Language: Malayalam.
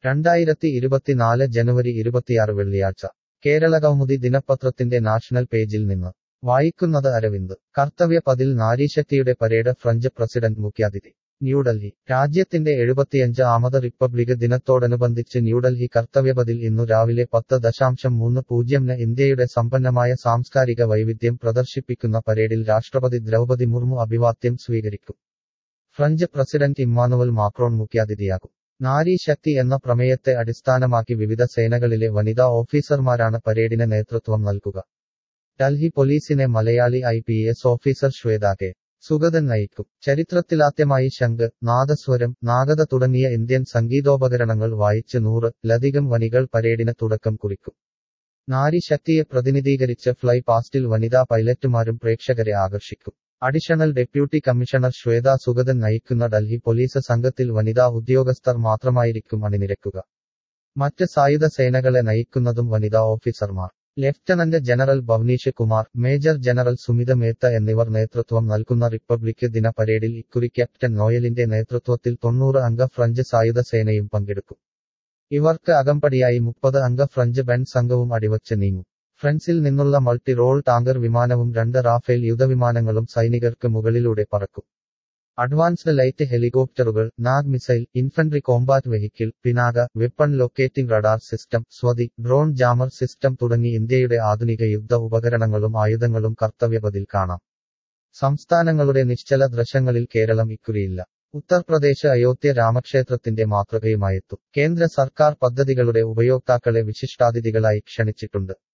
രണ്ടായിരത്തി ഇരുപത്തിനാല് ജനുവരി ഇരുപത്തിയാറ് വെള്ളിയാഴ്ച കേരളകൗമുദി ദിനപത്രത്തിന്റെ നാഷണൽ പേജിൽ നിന്ന് വായിക്കുന്നത് അരവിന്ദ് കർത്തവ്യ പതിൽ നാരീശക്തിയുടെ പരേഡ് ഫ്രഞ്ച് പ്രസിഡന്റ് മുഖ്യാതിഥി ന്യൂഡൽഹി രാജ്യത്തിന്റെ എഴുപത്തിയഞ്ച് ആമത് റിപ്പബ്ലിക് ദിനത്തോടനുബന്ധിച്ച് ന്യൂഡൽഹി കർത്തവ്യപതിൽ ഇന്നു രാവിലെ പത്ത് ദശാംശം മൂന്ന് പൂജ്യംന് ഇന്ത്യയുടെ സമ്പന്നമായ സാംസ്കാരിക വൈവിധ്യം പ്രദർശിപ്പിക്കുന്ന പരേഡിൽ രാഷ്ട്രപതി ദ്രൗപതി മുർമു അഭിവാദ്യം സ്വീകരിക്കും ഫ്രഞ്ച് പ്രസിഡന്റ് ഇമ്മാനുവൽ മാക്രോൺ മുഖ്യാതിഥിയാകും നാരീ ശക്തി എന്ന പ്രമേയത്തെ അടിസ്ഥാനമാക്കി വിവിധ സേനകളിലെ വനിതാ ഓഫീസർമാരാണ് പരേഡിന് നേതൃത്വം നൽകുക ഡൽഹി പോലീസിനെ Malayali I P S officer Shweta K Sugathan നയിക്കും ചരിത്രത്തിലാദ്യമായി ശംഖ് നാദസ്വരം നാഗത തുടങ്ങിയ ഇന്ത്യൻ സംഗീതോപകരണങ്ങൾ വായിച്ച് നൂറ് ലധികം വനികൾ പരേഡിന് തുടക്കം കുറിക്കും നാരി ശക്തിയെ പ്രതിനിധീകരിച്ച് ഫ്ലൈ പാസ്റ്റിൽ വനിതാ പൈലറ്റുമാരും പ്രേക്ഷകരെ ആകർഷിക്കും additional deputy commissioner Shweta Sugathan നയിക്കുന്ന ഡൽഹി പോലീസ് സംഘത്തിൽ വനിതാ ഉദ്യോഗസ്ഥർ മാത്രമായിരിക്കും അണിനിരക്കുക മറ്റ് സായുധ സേനകളെ നയിക്കുന്നതും വനിതാ ഓഫീസർമാർ lieutenant general Bhavnish Kumar major general Sumita Mehta എന്നിവർ നേതൃത്വം നൽകുന്ന റിപ്പബ്ലിക് ദിന പരേഡിൽ ഇക്കുറി ക്യാപ്റ്റൻ നോയലിന്റെ നേതൃത്വത്തിൽ തൊണ്ണൂറ് അംഗ ഫ്രഞ്ച് സായുധ സേനയും പങ്കെടുക്കും ഇവർക്ക് അകമ്പടിയായി മുപ്പത് അംഗ ഫ്രഞ്ച് ബെൻ സംഘവും അടിവച്ച് നീങ്ങും ഫ്രൻസിൽ നിന്നുള്ള മൾട്ടി റോൾ ടാങ്കർ വിമാനവും രണ്ട് റാഫേൽ യുദ്ധവിമാനങ്ങളും സൈനികർക്ക് മുകളിലൂടെ പറക്കും അഡ്വാൻസ്ഡ് ലൈറ്റ് ഹെലികോപ്റ്ററുകൾ Nag missile infantry combat vehicle Pinaka weapon locating radar system Swathi drone jammer system തുടങ്ങി ഇന്ത്യയുടെ ആധുനിക യുദ്ധ ഉപകരണങ്ങളും ആയുധങ്ങളും കർത്തവ്യപതിൽ കാണാം സംസ്ഥാനങ്ങളുടെ നിശ്ചല ദൃശ്യങ്ങളിൽ കേരളം ഇക്കുറിയില്ല ഉത്തർപ്രദേശ് അയോധ്യ രാമക്ഷേത്രത്തിന്റെ മാതൃകയുമായെത്തും കേന്ദ്ര സർക്കാർ പദ്ധതികളുടെ ഉപയോക്താക്കളെ വിശിഷ്ടാതിഥികളായി ക്ഷണിച്ചിട്ടുണ്ട്